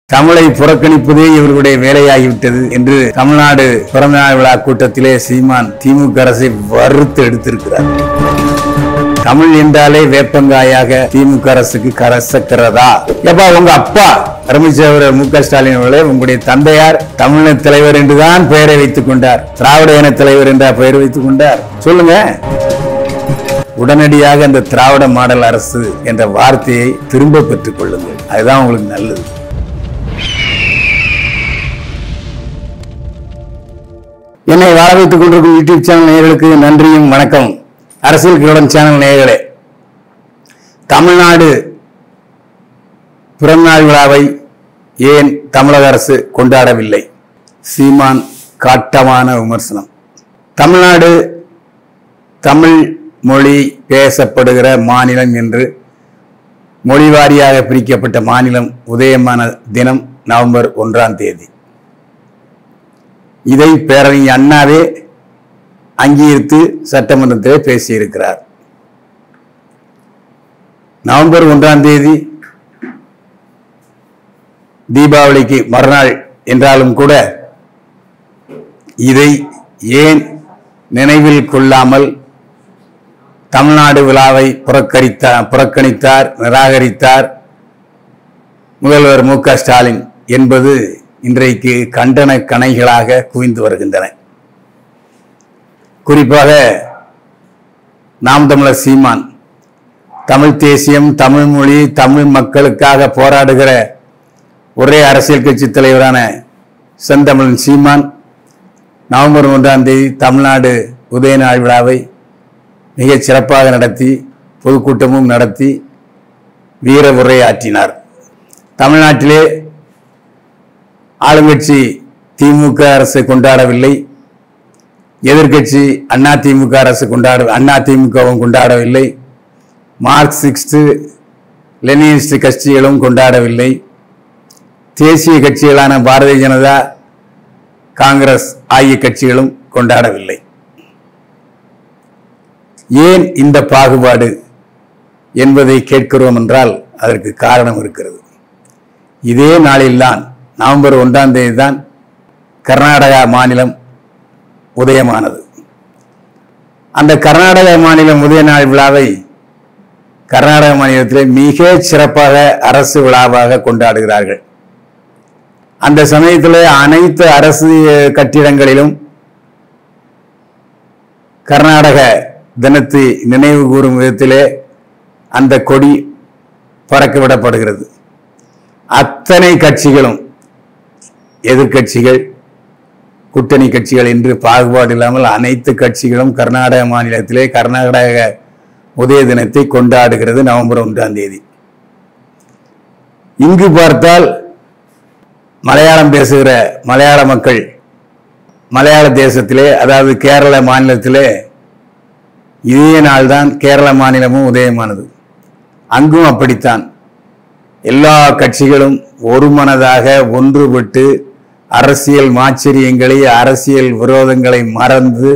தமிழை புறக்கணிப்பதே இவர்களுடைய வேலையாகிவிட்டது என்று தமிழ்நாடு பிறந்தநாள் விழா கூட்டத்திலே சீமான் திமுக அரசை வறுத்து எடுத்திருக்கிறார் தமிழ் என்றாலே வேப்பங்காயாக திமுக அரசுக்கு கரசக்கிறதா எப்பா உங்க அப்பா ரமேஸ்வரர் மு க ஸ்டாலின் அவர்களே உங்களுடைய தந்தையார் தமிழக தலைவர் என்றுதான் பெயரை வைத்துக் கொண்டார் திராவிட இன தலைவர் என்ற பெயர் வைத்துக் கொண்டார் சொல்லுங்க உடனடியாக அந்த திராவிட மாடல் அரசு என்ற வார்த்தையை திரும்ப பெற்றுக் கொள்ளுங்கள் அதுதான் உங்களுக்கு நல்லது என்னை வாழ வைத்துக் கொண்டிருக்கும் யூடியூப் சேனல் நேயர்களுக்கு நன்றியும் வணக்கம் அரசியல் கிரீடம் சேனல் நேயர்களே தமிழ்நாடு பிறந்தநாள் விழாவை ஏன் தமிழக அரசு கொண்டாடவில்லை சீமான் காட்டமான விமர்சனம் தமிழ்நாடு தமிழ் மொழி பேசப்படுகிற மாநிலம் என்று மொழி வாரியாக பிரிக்கப்பட்ட மாநிலம் உதயமான தினம் நவம்பர் ஒன்றாம் தேதி இதை பேரறிஞர் அண்ணாவே அங்கீகரித்து சட்டமன்றத்திலே பேசியிருக்கிறார் நவம்பர் ஒன்றாம் தேதி தீபாவளிக்கு மறுநாள் என்றாலும் கூட இதை ஏன் நினைவில் கொள்ளாமல் தமிழ்நாடு விழாவை புறக்கணித்தார் புறக்கணித்தார் நிராகரித்தார் முதல்வர் மு க ஸ்டாலின் என்பது இன்றைக்கு கண்டன கணைகளாக குவிந்து வருகின்றன குறிப்பாக நாம் தமிழர் சீமான் தமிழ் தேசியம் தமிழ் மொழி தமிழ் மக்களுக்காக போராடுகிற ஒரே அரசியல் கட்சி தலைவரான செந்தமிழன் சீமான் நவம்பர் ஒன்றாம் தேதி தமிழ்நாடு உதயநாள் விழாவை மிகச் சிறப்பாக நடத்தி பொதுக்கூட்டமும் நடத்தி வீர உரையாற்றினார் தமிழ்நாட்டிலே ஆளுங்கட்சி திமுக அரசு கொண்டாடவில்லை எதிர்க்கட்சி அண்ணா திமுக அரசு கொண்டாட அண்ணா திமுகவும் கொண்டாடவில்லை மார்க்சிஸ்ட் லெனினிஸ்ட் கட்சிகளும் கொண்டாடவில்லை தேசிய கட்சிகளான பாரதிய ஜனதா காங்கிரஸ் ஆகிய கட்சிகளும் கொண்டாடவில்லை ஏன் இந்த பாகுபாடு என்பதை கேட்கிறோம் என்றால் அதற்கு காரணம் இருக்கிறது இதே நாளில்தான் நவம்பர் ஒன்றாம் தேதி தான் கர்நாடகா மாநிலம் உதயமானது அந்த கர்நாடக மாநிலம் உதய நாள் விழாவை கர்நாடக மாநிலத்திலே மிக சிறப்பாக அரசு விழாவாக கொண்டாடுகிறார்கள் அந்த சமயத்தில் அனைத்து அரசு கட்டிடங்களிலும் கர்நாடக தினத்தை நினைவு கூறும் விதத்திலே அந்த கொடி பறக்க விடப்படுகிறது அத்தனை கட்சிகளும் எதிர்க்கட்சிகள் கூட்டணி கட்சிகள் என்று பாகுபாடு இல்லாமல் அனைத்து கட்சிகளும் கர்நாடக மாநிலத்திலே கர்நாடக உதய தினத்தை கொண்டாடுகிறது நவம்பர் ஒன்றாம் தேதி இங்கு பார்த்தால் மலையாளம் பேசுகிற மலையாள மக்கள் மலையாள தேசத்திலே அதாவது கேரள மாநிலத்திலே இதே நாள்தான் கேரள மாநிலமும் உதயமானது அங்கும் அப்படித்தான் எல்லா கட்சிகளும் ஒருமனதாக ஒன்றுபட்டு அரசியல் மாச்சரியங்களை அரசியல் விரோதங்களை மறந்து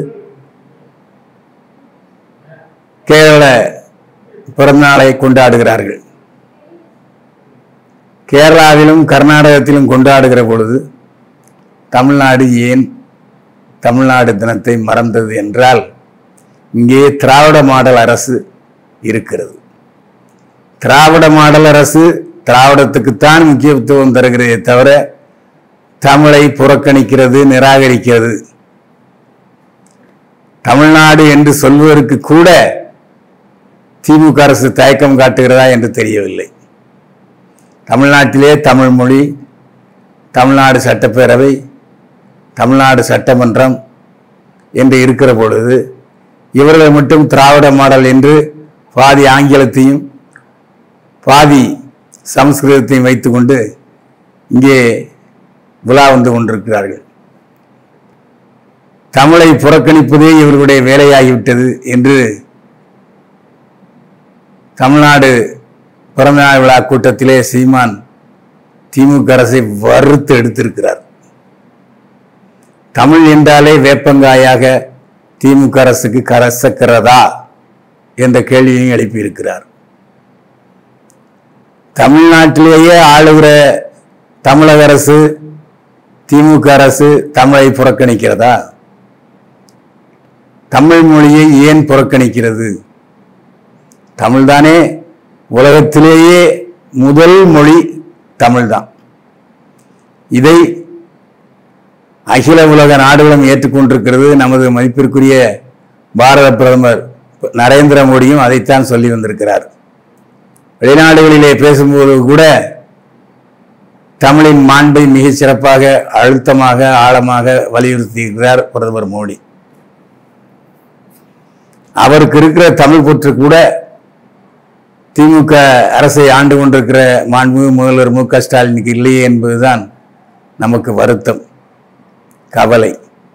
கேரள பிறந்தநாளை கொண்டாடுகிறார்கள் கேரளாவிலும் கர்நாடகத்திலும் கொண்டாடுகிற பொழுது தமிழ்நாடு ஏன் தமிழ்நாடு தினத்தை மறந்தது என்றால் இங்கே திராவிட மாடல் அரசு இருக்கிறது திராவிட மாடல் அரசு திராவிடத்துக்குத்தான் முக்கியத்துவம் தருகிறதே தவிர தமிழை புறக்கணிக்கிறது நிராகரிக்கிறது தமிழ்நாடு என்று சொல்வதற்கு கூட திமுக அரசு தயக்கம் காட்டுகிறதா என்று தெரியவில்லை தமிழ்நாட்டிலே தமிழ் மொழி தமிழ்நாடு சட்டப்பேரவை தமிழ்நாடு சட்டமன்றம் என்று இருக்கிற பொழுது இவர்கள் மட்டும் திராவிட மாடல் என்று பாதி ஆங்கிலத்தையும் பாதி சமஸ்கிருதத்தையும் வைத்துக்கொண்டு இங்கே விழா வந்து கொண்டிருக்கிறார்கள் தமிழை புறக்கணிப்பதே இவர்களுடைய வேலையாகிவிட்டது என்று தமிழ்நாடு பிறந்தநாள் விழா கூட்டத்திலே சீமான் திமுக அரசை வறுத்து எடுத்திருக்கிறார் தமிழ் என்றாலே வேப்பங்காயாக திமுக அரசுக்கு கரசக்கிறதா என்ற கேள்வியையும் எழுப்பியிருக்கிறார் தமிழ்நாட்டிலேயே ஆளுகிற தமிழக அரசு திமுக அரசு தமிழை புறக்கணிக்கிறதா தமிழ் மொழியை ஏன் புறக்கணிக்கிறது தமிழ்தானே உலகத்திலேயே முதல் மொழி தமிழ்தான் இதை அகில உலக நாடுகளும் ஏற்றுக்கொண்டிருக்கிறது நமது மதிப்பிற்குரிய பாரத பிரதமர் நரேந்திர மோடியும் அதைத்தான் சொல்லி வந்திருக்கிறார் வெளிநாடுகளிலே பேசும்போது கூட தமிழின் மாண்பை மிகச் சிறப்பாக அழுத்தமாக ஆழமாக வலியுறுத்தியிருக்கிறார் பிரதமர் மோடி அவருக்கு இருக்கிற தமிழ் பற்று கூட திமுக அரசை ஆண்டு கொண்டிருக்கிற மாண்புமிகு முதல்வர் மு க ஸ்டாலினுக்கு இல்லையே என்பதுதான் நமக்கு வருத்தம் கவலை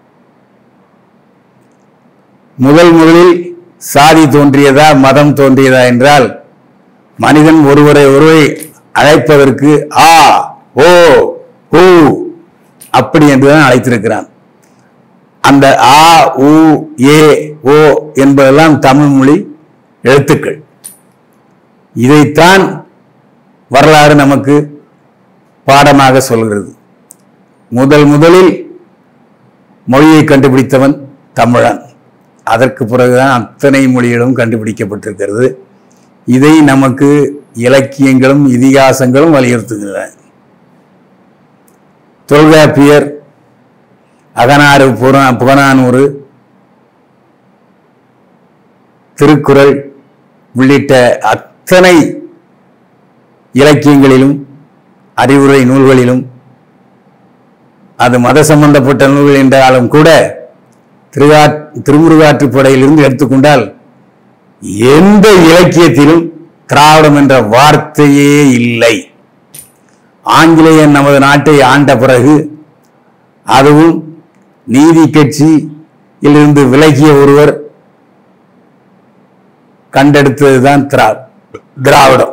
முதல் முதலில் சாதி தோன்றியதா மதம் தோன்றியதா என்றால் மனிதன் ஒருவரை ஒருவரை அழைப்பதற்கு ஆ ஓ ஊ அப்படி என்றுதான் அழைத்திருக்கிறான் அந்த ஆ உ ஏ ஓ என்பதெல்லாம் தமிழ் மொழி எழுத்துக்கள் இதைத்தான் வரலாறு நமக்கு பாடமாக சொல்கிறது முதல் முதலில் மொழியை கண்டுபிடித்தவன் தமிழன் அதற்கு பிறகுதான் அத்தனை மொழிகளும் கண்டுபிடிக்கப்பட்டிருக்கிறது இதை நமக்கு இலக்கியங்களும் இதிகாசங்களும் வலியுறுத்துகின்றன தொல்காப்பியர் அகனாறு புற புகனானூறு திருக்குறள் உள்ளிட்ட அத்தனை இலக்கியங்களிலும் அறிவுரை நூல்களிலும் அது மத சம்பந்தப்பட்ட நூல்கள் என்றாலும் கூட திருவா திருமுருகாற்றுப்படையிலிருந்து எடுத்துக்கொண்டால் எந்த இலக்கியத்திலும் திராவிடம் என்ற வார்த்தையே இல்லை ஆங்கிலேயன் நமது நாட்டை ஆண்ட பிறகு அதுவும் நீதி கட்சியிலிருந்து விலகிய ஒருவர் கண்டெடுத்ததுதான் திரா திராவிடம்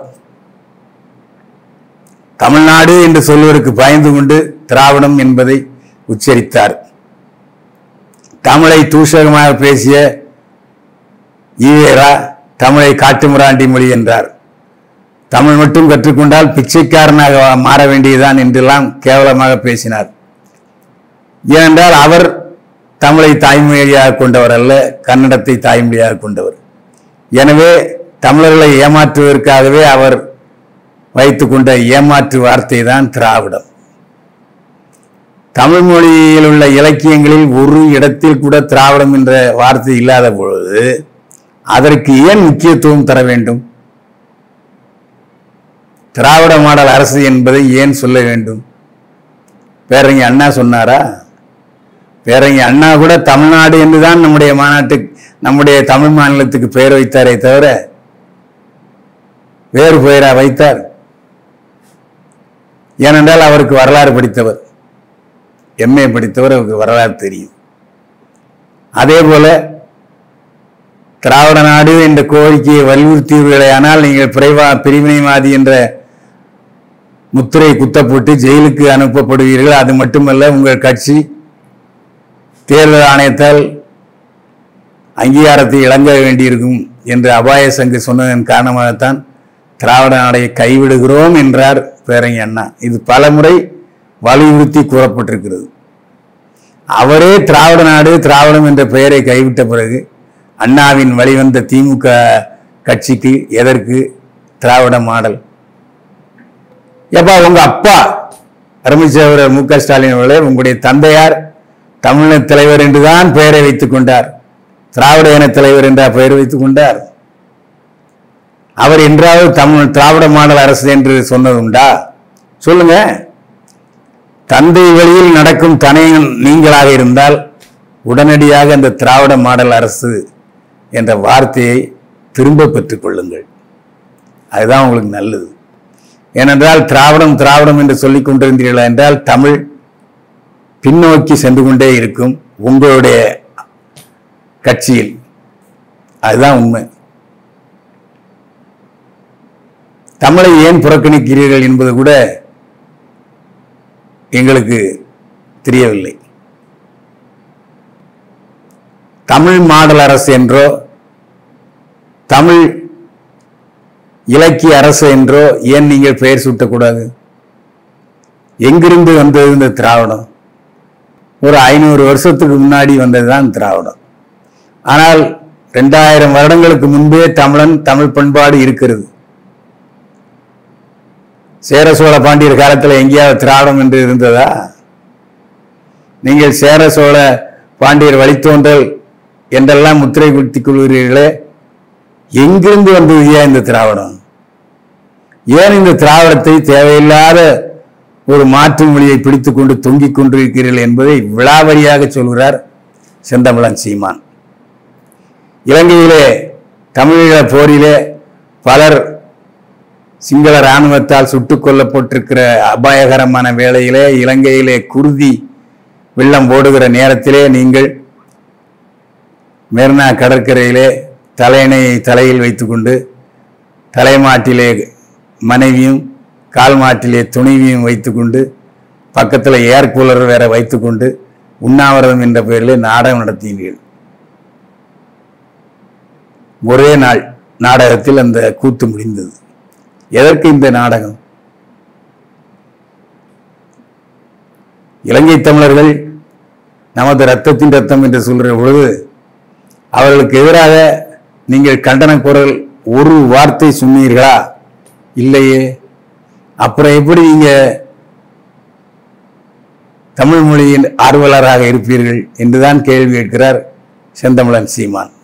தமிழ்நாடு என்று சொல்வதற்கு பயந்து கொண்டு திராவிடம் என்பதை உச்சரித்தார் தமிழை தூஷகமாக பேசிய ஈவேரா தமிழை காட்டுமிராண்டி மொழி என்றார் தமிழ் மட்டும் கற்றுக்கொண்டால் பிச்சைக்காரனாக மாற வேண்டியதுதான் என்றெல்லாம் கேவலமாக பேசினார் ஏனென்றால் அவர் தமிழை தாய்மொழியாக கொண்டவர் அல்ல கன்னடத்தை தாய்மொழியாக கொண்டவர் எனவே தமிழர்களை ஏமாற்றுவதற்காகவே அவர் வைத்துக்கொண்ட ஏமாற்று வார்த்தை தான் திராவிடம் தமிழ் மொழியில் உள்ள இலக்கியங்களில் ஒரு இடத்தில் கூட திராவிடம் என்ற வார்த்தை இல்லாத பொழுது அதற்கு ஏன் முக்கியத்துவம் தர வேண்டும் திராவிட மாடல் அரசு என்பதை ஏன் சொல்ல வேண்டும் பேரங்க அண்ணா சொன்னாரா பேரங்க அண்ணா கூட தமிழ்நாடு என்றுதான் நம்முடைய மாநாட்டுக்கு நம்முடைய தமிழ் மாநிலத்துக்கு பெயர் வைத்தாரே தவிர வேறு பெயரா வைத்தார் ஏனென்றால் அவருக்கு வரலாறு படித்தவர் எம்ஏ படித்தவர் அவருக்கு வரலாறு தெரியும் அதே போல திராவிட நாடு என்ற கோரிக்கையை வலியுறுத்தியவர்களே ஆனால் நீங்கள் பிரிவா பிரிவினைவாதி என்ற முத்திரை குத்தப்பட்டு ஜெயிலுக்கு அனுப்பப்படுவீர்கள் அது மட்டுமல்ல உங்கள் கட்சி தேர்தல் ஆணையத்தால் அங்கீகாரத்தை இழங்க வேண்டியிருக்கும் என்று அபாய சங்கு சொன்னதன் காரணமாகத்தான் திராவிட நாடை கைவிடுகிறோம் என்றார் பேரங்க அண்ணா இது பலமுறை வலியுறுத்தி கூறப்பட்டிருக்கிறது அவரே திராவிட நாடு திராவிடம் என்ற பெயரை கைவிட்ட பிறகு அண்ணாவின் வழிவந்த திமுக கட்சிக்கு எதற்கு திராவிட மாடல் எப்பா உங்க அப்பா அருமைச்சேவர் மு க ஸ்டாலின் அவர்களே உங்களுடைய தந்தையார் தமிழக தலைவர் என்றுதான் பெயரை வைத்துக் கொண்டார் திராவிட இன தலைவர் என்ற பெயர் வைத்துக் கொண்டார் அவர் என்றாவது தமிழ் திராவிட மாடல் அரசு என்று சொன்னதுண்டா சொல்லுங்க தந்தை வழியில் நடக்கும் தனையன் நீங்களாக இருந்தால் உடனடியாக அந்த திராவிட மாடல் அரசு என்ற வார்த்தையை திரும்ப பெற்றுக் கொள்ளுங்கள் அதுதான் உங்களுக்கு நல்லது ஏனென்றால் திராவிடம் திராவிடம் என்று சொல்லிக் கொண்டிருந்தீர்கள் என்றால் தமிழ் பின்னோக்கி சென்று கொண்டே இருக்கும் உங்களுடைய கட்சியில் அதுதான் உண்மை தமிழை ஏன் புறக்கணிக்கிறீர்கள் என்பது கூட எங்களுக்கு தெரியவில்லை தமிழ் மாடல் அரசு என்றோ தமிழ் இலக்கிய அரசு என்றோ ஏன் நீங்கள் பெயர் சூட்டக்கூடாது எங்கிருந்து வந்தது இந்த திராவிடம் ஒரு ஐநூறு வருஷத்துக்கு முன்னாடி வந்ததுதான் திராவிடம் ஆனால் ரெண்டாயிரம் வருடங்களுக்கு முன்பே தமிழன் தமிழ் பண்பாடு இருக்கிறது சேர சோழ பாண்டியர் காலத்தில் எங்கேயாவது திராவிடம் என்று இருந்ததா நீங்கள் சேர சோழ பாண்டியர் வழித்தோன்றல் என்றெல்லாம் முத்திரை குத்திக் கொள்கிறீர்களே எங்கிருந்து வந்தது ஏன் இந்த திராவிடம் ஏன் இந்த திராவிடத்தை தேவையில்லாத ஒரு மாற்று மொழியை பிடித்துக் கொண்டு தொங்கிக் கொண்டிருக்கிறீர்கள் என்பதை விழாவரியாக சொல்கிறார் செந்தமிழன் சீமான் இலங்கையிலே தமிழீழ போரிலே பலர் சிங்கள இராணுவத்தால் சுட்டுக் கொல்லப்பட்டிருக்கிற அபாயகரமான வேளையிலே இலங்கையிலே குருதி வெள்ளம் ஓடுகிற நேரத்திலே நீங்கள் மெரினா கடற்கரையிலே தலையணையை தலையில் வைத்துக்கொண்டு தலைமாட்டிலே மனைவியும் கால் மாட்டிலே துணைவியும் வைத்துக்கொண்டு பக்கத்தில் ஏர் கூலர் வேற வைத்துக்கொண்டு உண்ணாவிரதம் என்ற பெயரிலே நாடகம் நடத்தினீர்கள் ஒரே நாள் நாடகத்தில் அந்த கூத்து முடிந்தது எதற்கு இந்த நாடகம் இலங்கை தமிழர்கள் நமது ரத்தத்தின் ரத்தம் என்று சொல்கிற பொழுது அவர்களுக்கு எதிராக நீங்கள் கண்டன குரல் ஒரு வார்த்தை சொன்னீர்களா இல்லையே அப்புறம் எப்படி நீங்க தமிழ் மொழியின் ஆர்வலராக இருப்பீர்கள் என்றுதான் கேள்வி கேட்கிறார் செந்தமிழன் சீமான்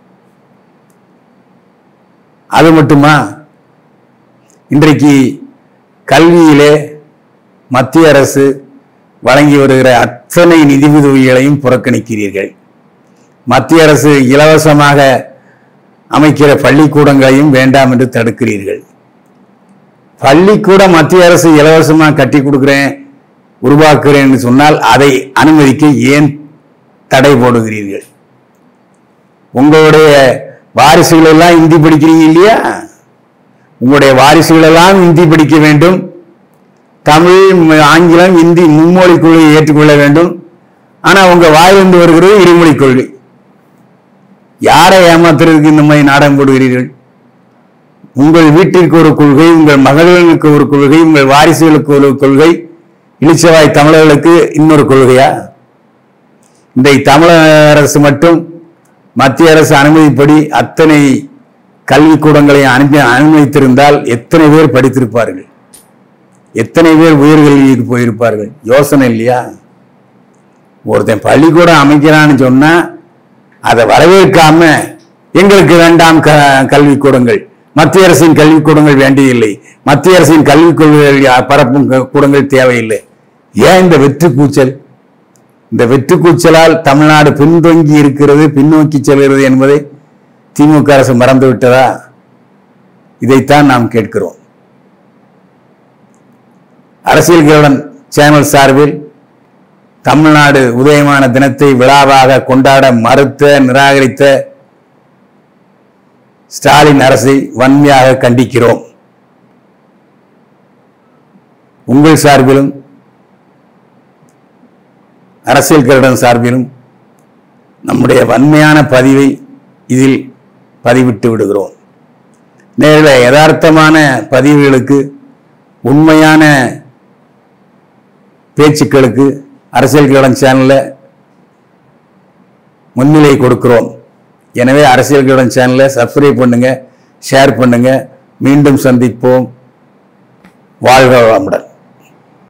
அது மட்டுமா இன்றைக்கு கல்வியிலே மத்திய அரசு வழங்கி வருகிற அத்தனை நிதி உதவிகளையும் புறக்கணிக்கிறீர்கள் மத்திய அரசு இலவசமாக அமைக்கிற பள்ளிக்கூடங்களையும் வேண்டாம் என்று தடுக்கிறீர்கள் பள்ளிக்கூடம் மத்திய அரசு இலவசமாக கட்டி கொடுக்கிறேன் உருவாக்குறேன் சொன்னால் அதை அனுமதிக்க ஏன் தடை போடுகிறீர்கள் உங்களுடைய வாரிசுகள் எல்லாம் இந்தி படிக்கிறீங்க இல்லையா உங்களுடைய வாரிசுகள் எல்லாம் இந்தி படிக்க வேண்டும் தமிழ் ம- ஆங்கிலம் இந்தி மும்மொழி கொள்கையை ஏற்றுக்கொள்ள வேண்டும் ஆனா உங்க வாயிலிருந்து வருகிறது இருமொழி கொள்கை யாரை ஏமாத்துறதுக்கு இந்த மாதிரி நாடகம் போடுகிறீர்கள் உங்கள் வீட்டிற்கு ஒரு கொள்கை உங்கள் மகள்களுக்கு ஒரு கொள்கை உங்கள் வாரிசுகளுக்கு ஒரு கொள்கை இளிச்சவாய் தமிழர்களுக்கு இன்னொரு கொள்கையா இந்த தமிழக அரசு மட்டும் மத்திய அரசு அனுமதிப்படி அத்தனை கல்விக்கூடங்களை அனுப்பி அனுமதித்திருந்தால் எத்தனை பேர் படித்திருப்பார்கள் எத்தனை பேர் உயர்கல்விக்கு போயிருப்பார்கள் யோசனை இல்லையா ஒருத்தன் பள்ளிக்கூடம் அமைக்கிறான்னு சொன்னா அதை வரவேற்காம எங்களுக்கு வேண்டாம் க கல்விக்கூடங்கள் மத்திய அரசின் கல்விக்கூடங்கள் வேண்டியதில்லை மத்திய அரசின் கல்விக் கொள்கைகள் பரப்பும் க- கூடங்கள் தேவையில்லை ஏன் இந்த வெற்று கூச்சல் இந்த வெற்று கூச்சலால் தமிழ்நாடு பின்தங்கி இருக்கிறது பின்னோக்கி செல்கிறது என்பதை திமுக அரசு மறந்து விட்டதா இதைத்தான் நாம் கேட்கிறோம் அரசியல்களுடன் சேனல் சார்பில் தமிழ்நாடு உதயமான தினத்தை விழாவாக கொண்டாட மறுத்த நிராகரித்த ஸ்டாலின் அரசை வன்மையாக கண்டிக்கிறோம் உங்கள் சார்பிலும் அரசியல் கருடன் சார்பிலும் நம்முடைய வன்மையான பதிவை இதில் பதிவிட்டு விடுகிறோம் நேரில் யதார்த்தமான பதிவுகளுக்கு உண்மையான பேச்சுக்களுக்கு அரசியல் கடன் சேனல்ல முன்னிலை கொடுக்கிறோம் எனவே அரசியல் கடன் சேனலை சப்ஸ்கிரைப் பண்ணுங்க ஷேர் பண்ணுங்க மீண்டும் சந்திப்போம் வாழ்க வளமுடன்